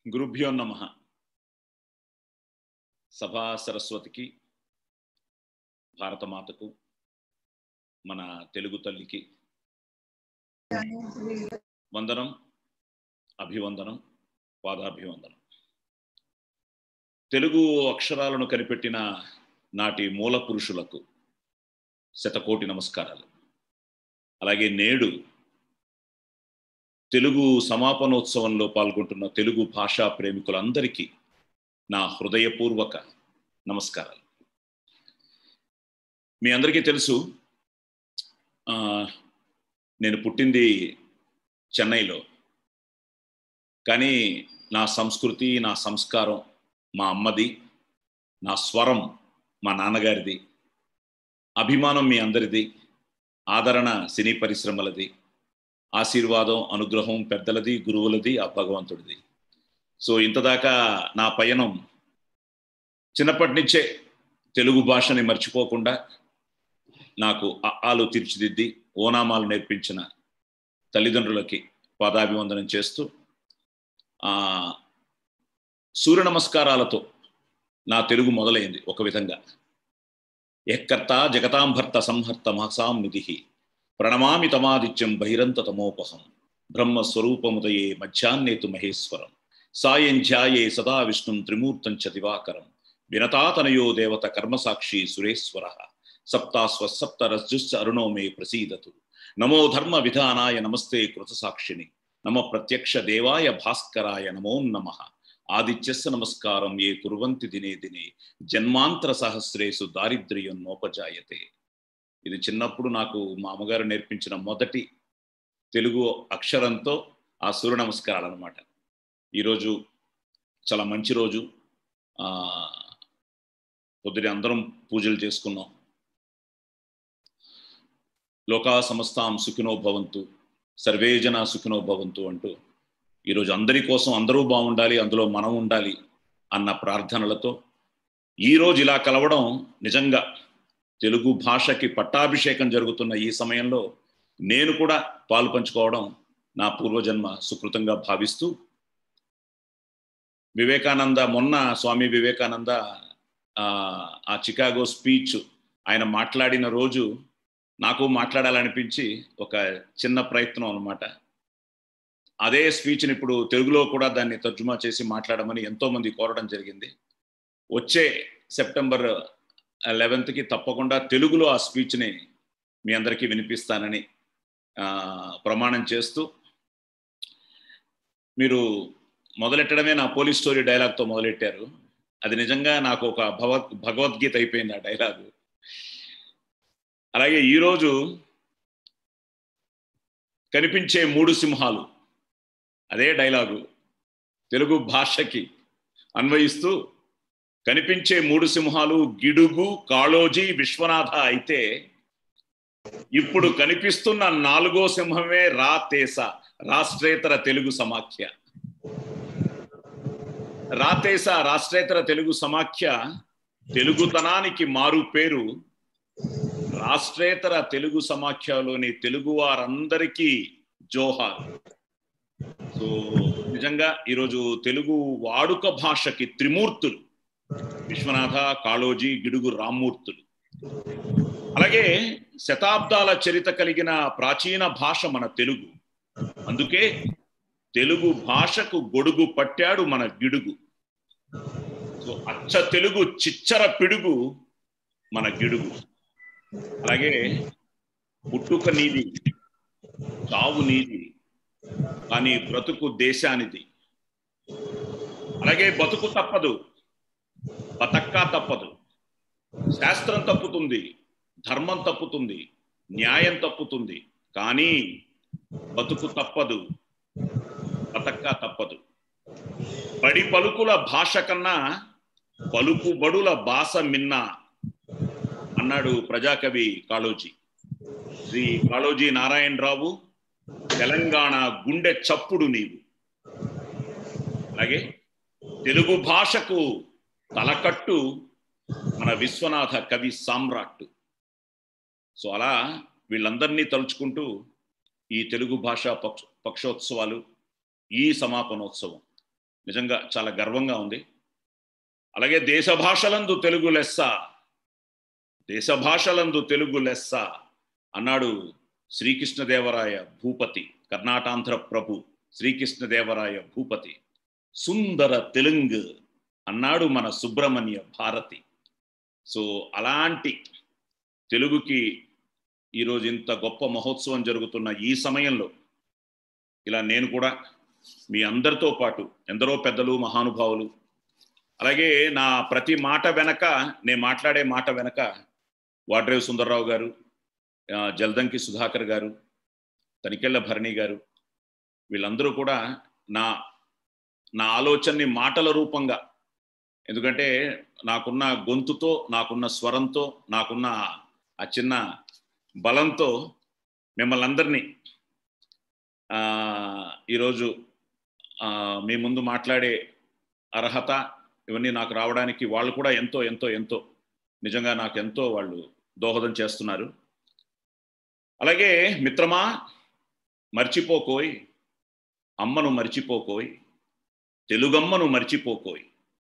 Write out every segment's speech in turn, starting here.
గురుభ్యో నమ సభా సరస్వతికి భారతమాతకు మన తెలుగు తల్లికి వందనం అభివందనం పాదాభివందనం తెలుగు అక్షరాలను కనిపెట్టిన నాటి మూల పురుషులకు శతకోటి నమస్కారాలు అలాగే నేడు తెలుగు సమాపనోత్సవంలో పాల్గొంటున్న తెలుగు భాషా ప్రేమికులందరికీ నా హృదయపూర్వక నమస్కారాలు మీ అందరికీ తెలుసు నేను పుట్టింది చెన్నైలో కానీ నా సంస్కృతి నా సంస్కారం మా అమ్మది నా స్వరం మా నాన్నగారిది అభిమానం మీ అందరిది ఆదరణ సినీ పరిశ్రమలది ఆశీర్వాదం అనుగ్రహం పెద్దలది గురువులది ఆ భగవంతుడిది సో ఇంతదాకా నా పయనం చిన్నప్పటి నుంచే తెలుగు భాషని మర్చిపోకుండా నాకు ఆలు తీర్చిదిద్ది ఓనామాలు నేర్పించిన తల్లిదండ్రులకి పాదాభివందనం చేస్తూ సూర్య నమస్కారాలతో నా తెలుగు మొదలైంది ఒక విధంగా ఎక్కర్త జగతాంభర్త సంహర్త మహసాం నిధి ప్రణమామి తమాదిత్యం బహిరంత తమోపహం బ్రహ్మస్వరూపముదయే మధ్యాహ్నేతు మహేశ్వరం సాయం ధ్యాయే సదా విష్ణుం త్రిమూర్తం చ దివాకరం వినతాతనయో దేవత కర్మసాక్షి సురేశ్వర సప్తాస్వ సప్త రజ్జుశ్చ అరుణో మే ప్రసీదతు నమో ధర్మ విధానాయ నమస్తే కృతసాక్షిని నమ ప్రత్యక్ష దేవాయ భాస్కరాయ నమో నమ ఆదిత్యస్య నమస్కారం ఏ కుర్వంతి దినే దినే జన్మాంతర సహస్రేసు దారిద్ర్యం నోపజాయతే ఇది చిన్నప్పుడు నాకు మా అమ్మగారు నేర్పించిన మొదటి తెలుగు అక్షరంతో ఆ సూర్య నమస్కారాలు అనమాట ఈరోజు చాలా మంచి రోజు పొద్దున అందరం పూజలు చేసుకున్నాం లోకా సమస్తాం సుఖినో భవంతు సర్వే జన సుఖినో భవంతు అంటూ ఈరోజు అందరి కోసం అందరూ బాగుండాలి అందులో మనం ఉండాలి అన్న ప్రార్థనలతో ఈరోజు ఇలా కలవడం నిజంగా తెలుగు భాషకి పట్టాభిషేకం జరుగుతున్న ఈ సమయంలో నేను కూడా పాలు పంచుకోవడం నా పూర్వజన్మ సుకృతంగా భావిస్తూ వివేకానంద మొన్న స్వామి వివేకానంద ఆ చికాగో స్పీచ్ ఆయన మాట్లాడిన రోజు నాకు మాట్లాడాలనిపించి ఒక చిన్న ప్రయత్నం అనమాట అదే స్పీచ్ని ఇప్పుడు తెలుగులో కూడా దాన్ని తర్జుమా చేసి మాట్లాడమని ఎంతోమంది కోరడం జరిగింది వచ్చే సెప్టెంబర్ లెవెన్త్కి తప్పకుండా తెలుగులో ఆ స్పీచ్ని మీ అందరికీ వినిపిస్తానని ప్రమాణం చేస్తూ మీరు మొదలెట్టడమే నా పోలీస్ స్టోరీ డైలాగ్తో మొదలెట్టారు అది నిజంగా నాకు ఒక భగవద్ భగవద్గీత అయిపోయింది ఆ డైలాగు అలాగే ఈరోజు కనిపించే మూడు సింహాలు అదే డైలాగు తెలుగు భాషకి అన్వయిస్తూ కనిపించే మూడు సింహాలు గిడుగు కాళోజీ విశ్వనాథ అయితే ఇప్పుడు కనిపిస్తున్న నాలుగో సింహమే రా తేస రాష్ట్రేతర తెలుగు సమాఖ్య రాతేస రాష్ట్రేతర తెలుగు సమాఖ్య తెలుగుతనానికి మారు పేరు రాష్ట్రేతర తెలుగు సమాఖ్యలోని తెలుగు వారందరికీ జోహార్ సో నిజంగా ఈరోజు తెలుగు వాడుక భాషకి త్రిమూర్తులు విశ్వనాథ కాళోజీ గిడుగు రామ్మూర్తులు అలాగే శతాబ్దాల చరిత కలిగిన ప్రాచీన భాష మన తెలుగు అందుకే తెలుగు భాషకు గొడుగు పట్టాడు మన గిడుగు సో అచ్చ తెలుగు చిచ్చర పిడుగు మన గిడుగు అలాగే పుట్టుక నీది చావు నీది కానీ బ్రతుకు దేశానిది అలాగే బతుకు తప్పదు బతక్కా తప్పదు శాస్త్రం తప్పుతుంది ధర్మం తప్పుతుంది న్యాయం తప్పుతుంది కానీ బతుకు తప్పదు బతక్కా తప్పదు బడి పలుకుల భాష కన్నా పలుకుబడుల భాష మిన్న అన్నాడు ప్రజాకవి కాళోజీ శ్రీ కాళోజీ నారాయణరావు తెలంగాణ గుండె చప్పుడు నీవు అలాగే తెలుగు భాషకు తలకట్టు మన విశ్వనాథ కవి సామ్రాట్ సో అలా వీళ్ళందరినీ తలుచుకుంటూ ఈ తెలుగు భాషా పక్ష పక్షోత్సవాలు ఈ సమాపనోత్సవం నిజంగా చాలా గర్వంగా ఉంది అలాగే దేశ భాషలందు తెలుగు లెస్స దేశ భాషలందు తెలుగు లెస్స అన్నాడు శ్రీకృష్ణదేవరాయ భూపతి కర్ణాటాంధ్ర ప్రభు శ్రీకృష్ణదేవరాయ భూపతి సుందర తెలుగు అన్నాడు మన సుబ్రహ్మణ్య భారతి సో అలాంటి తెలుగుకి ఈరోజు ఇంత గొప్ప మహోత్సవం జరుగుతున్న ఈ సమయంలో ఇలా నేను కూడా మీ అందరితో పాటు ఎందరో పెద్దలు మహానుభావులు అలాగే నా ప్రతి మాట వెనక నేను మాట్లాడే మాట వెనక వాడ్రేవ్ సుందర్రావు గారు ఆ, జల్దంకి సుధాకర్ గారు తనికెళ్ళ భరణి గారు వీళ్ళందరూ కూడా నా నా ఆలోచనని మాటల రూపంగా ఎందుకంటే నాకున్న గొంతుతో నాకున్న స్వరంతో నాకున్న ఆ చిన్న బలంతో మిమ్మల్ని అందరినీ ఆ, ఈరోజు ఆ, మీ ముందు మాట్లాడే అర్హత ఇవన్నీ నాకు రావడానికి వాళ్ళు కూడా ఎంతో ఎంతో ఎంతో నిజంగా నాకు ఎంతో వాళ్ళు దోహదం చేస్తున్నారు అలాగే మిత్రమా మర్చిపోకోయ్ అమ్మను మర్చిపోకోయ్ తెలుగమ్మను మర్చిపోకోయ్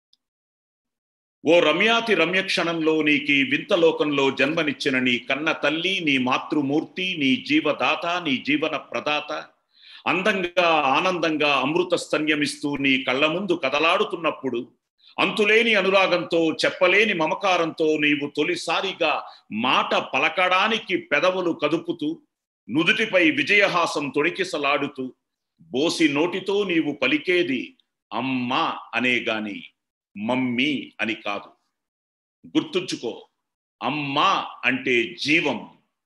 ఓ రమ్యాతి రమ్యక్షణంలో నీకి వింత లోకంలో జన్మనిచ్చిన నీ కన్న తల్లి నీ మాతృమూర్తి నీ జీవదాత నీ జీవన ప్రదాత అందంగా ఆనందంగా అమృత స్తన్యమిస్తూ నీ కళ్ళ ముందు కదలాడుతున్నప్పుడు అంతులేని అనురాగంతో చెప్పలేని మమకారంతో నీవు తొలిసారిగా మాట పలకడానికి పెదవులు కదుపుతూ నుదుటిపై విజయహాసం తొడికిసలాడుతూ బోసి నోటితో నీవు పలికేది అమ్మా అనే గాని మమ్మీ అని కాదు గుర్తుంచుకో అమ్మా అంటే జీవం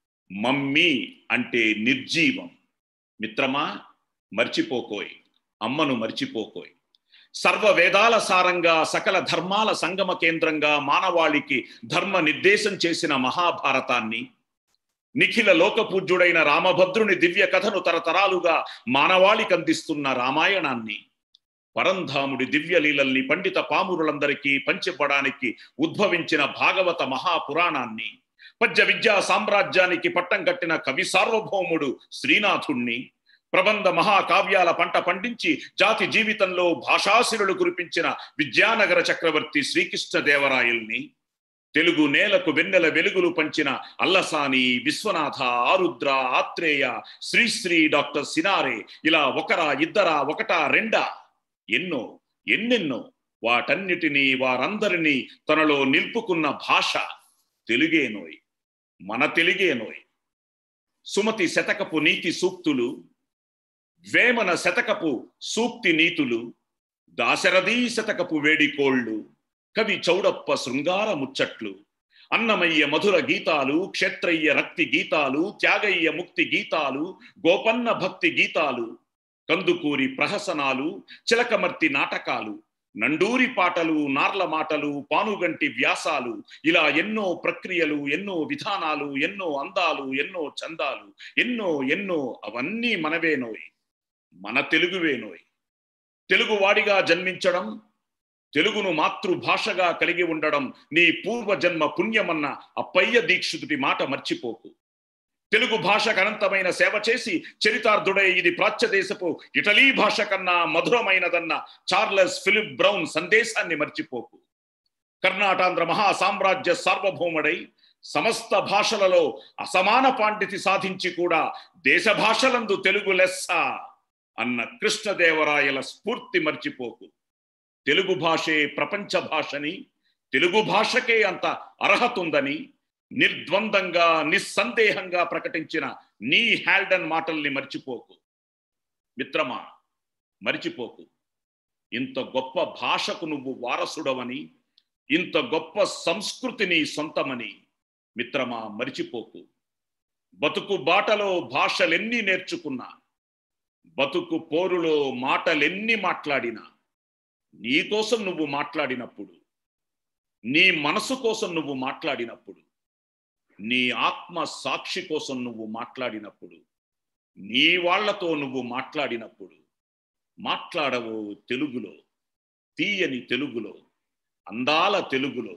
మమ్మీ అంటే నిర్జీవం మిత్రమా మర్చిపోకోయ్ అమ్మను మర్చిపోకోయ్ సర్వ వేదాల సారంగా సకల ధర్మాల సంగమ కేంద్రంగా మానవాళికి ధర్మ నిర్దేశం చేసిన మహాభారతాన్ని నిఖిల లోకపూజ్యుడైన రామభద్రుని దివ్య కథను తరతరాలుగా మానవాళికి అందిస్తున్న రామాయణాన్ని పరంధాముడి దివ్యలీలల్ని పండిత పామురులందరికీ పంచివ్వడానికి ఉద్భవించిన భాగవత మహాపురాణాన్ని పద్య విద్యా సామ్రాజ్యానికి పట్టం కట్టిన కవి సార్వభౌముడు శ్రీనాథుణ్ణి ప్రబంధ మహాకావ్యాల పంట పండించి జాతి జీవితంలో భాషాశిరులు కురిపించిన విద్యానగర చక్రవర్తి శ్రీకృష్ణదేవరాయల్ని తెలుగు నేలకు వెన్నెల వెలుగులు పంచిన అల్లసాని విశ్వనాథ ఆరుద్ర ఆత్రేయ శ్రీశ్రీ డాక్టర్ సినారే ఇలా ఒకరా ఇద్దరా ఒకటా రెండా ఎన్నో ఎన్నెన్నో వాటన్నిటినీ వారందరినీ తనలో నిలుపుకున్న భాష తెలుగేనోయ్ మన తెలుగేనోయ్ సుమతి శతకపు నీతి సూక్తులు వేమన శతకపు సూక్తి నీతులు దాశరథీ శతకపు వేడికోళ్ళు కవి చౌడప్ప శృంగార ముచ్చట్లు అన్నమయ్య మధుర గీతాలు క్షేత్రయ్య రక్తి గీతాలు త్యాగయ్య ముక్తి గీతాలు గోపన్న భక్తి గీతాలు కందుకూరి ప్రహసనాలు చిలకమర్తి నాటకాలు నండూరి పాటలు నార్ల మాటలు పానుగంటి వ్యాసాలు ఇలా ఎన్నో ప్రక్రియలు ఎన్నో విధానాలు ఎన్నో అందాలు ఎన్నో చందాలు ఎన్నో ఎన్నో అవన్నీ మనవేనోయ్ మన తెలుగువేనోయ్ తెలుగువాడిగా జన్మించడం తెలుగును మాతృభాషగా కలిగి ఉండడం నీ పూర్వజన్మ పుణ్యమన్న అప్పయ్య దీక్షితుడి మాట మర్చిపోకు తెలుగు భాషకు అనంతమైన సేవ చేసి చరితార్థుడై ఇది ప్రాచ్యదేశపు ఇటలీ భాష కన్నా మధురమైనదన్న చార్లెస్ ఫిలిప్ బ్రౌన్ సందేశాన్ని మర్చిపోకు కర్ణాటాంధ్ర మహా సామ్రాజ్య సార్వభౌముడై సమస్త భాషలలో అసమాన పాండితి సాధించి కూడా దేశ భాషలందు తెలుగు లెస్స అన్న కృష్ణదేవరాయల స్ఫూర్తి మర్చిపోకు తెలుగు భాషే ప్రపంచ భాషని తెలుగు భాషకే అంత అర్హత ఉందని నిర్ద్వందంగా నిస్సందేహంగా ప్రకటించిన నీ హ్యాల్డన్ మాటల్ని మర్చిపోకు మిత్రమా మర్చిపోకు ఇంత గొప్ప భాషకు నువ్వు వారసుడవని ఇంత గొప్ప సంస్కృతిని సొంతమని మిత్రమా మరిచిపోకు బతుకు బాటలో భాషలెన్ని నేర్చుకున్నా బతుకు పోరులో మాటలెన్ని మాట్లాడినా నీ కోసం నువ్వు మాట్లాడినప్పుడు నీ మనసు కోసం నువ్వు మాట్లాడినప్పుడు నీ ఆత్మ సాక్షి కోసం నువ్వు మాట్లాడినప్పుడు నీ వాళ్లతో నువ్వు మాట్లాడినప్పుడు మాట్లాడవు తెలుగులో తీయని తెలుగులో అందాల తెలుగులో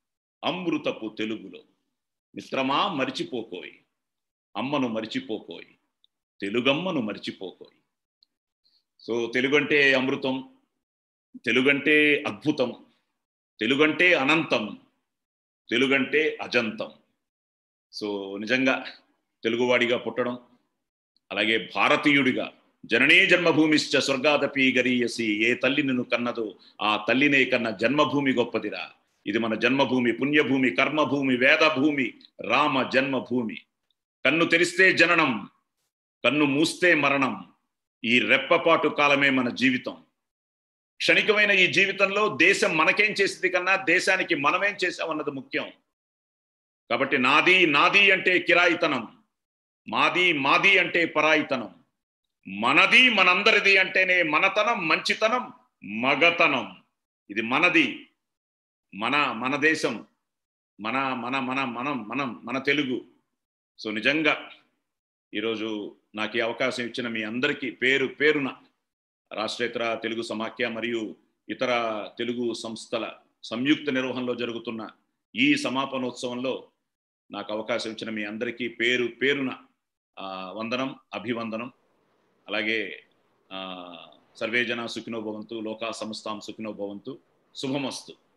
అమృతపు తెలుగులో మిత్రమా మరిచిపోకోయి అమ్మను మరిచిపోకోయి తెలుగమ్మను మరిచిపోకోయి సో తెలుగు అంటే అమృతం తెలుగంటే అద్భుతం తెలుగంటే అనంతం తెలుగంటే అజంతం సో నిజంగా తెలుగువాడిగా పుట్టడం అలాగే భారతీయుడిగా జననీ జన్మభూమిశ్చ స్వర్గాదపి గరీయసి ఏ తల్లి నిన్ను కన్నదో ఆ తల్లినే కన్న జన్మభూమి గొప్పదిరా ఇది మన జన్మభూమి పుణ్యభూమి కర్మభూమి వేదభూమి రామ జన్మభూమి కన్ను తెరిస్తే జననం కన్ను మూస్తే మరణం ఈ రెప్పపాటు కాలమే మన జీవితం క్షణికమైన ఈ జీవితంలో దేశం మనకేం చేసింది కన్నా దేశానికి మనమేం చేసామన్నది ముఖ్యం కాబట్టి నాది నాది అంటే కిరాయితనం మాది మాది అంటే పరాయితనం మనది మనందరిది అంటేనే మనతనం మంచితనం మగతనం ఇది మనది మన మన దేశం మన మన మన మనం మనం మన తెలుగు సో నిజంగా ఈరోజు నాకు ఈ అవకాశం ఇచ్చిన మీ అందరికీ పేరు పేరున రాష్ట్రేతర తెలుగు సమాఖ్య మరియు ఇతర తెలుగు సంస్థల సంయుక్త నిర్వహణలో జరుగుతున్న ఈ సమాపనోత్సవంలో నాకు అవకాశం ఇచ్చిన మీ అందరికీ పేరు పేరున వందనం అభివందనం అలాగే సర్వే జన సుఖినో భవంతు లోకా సంస్థాం సుఖినో భవంతు శుభమస్తు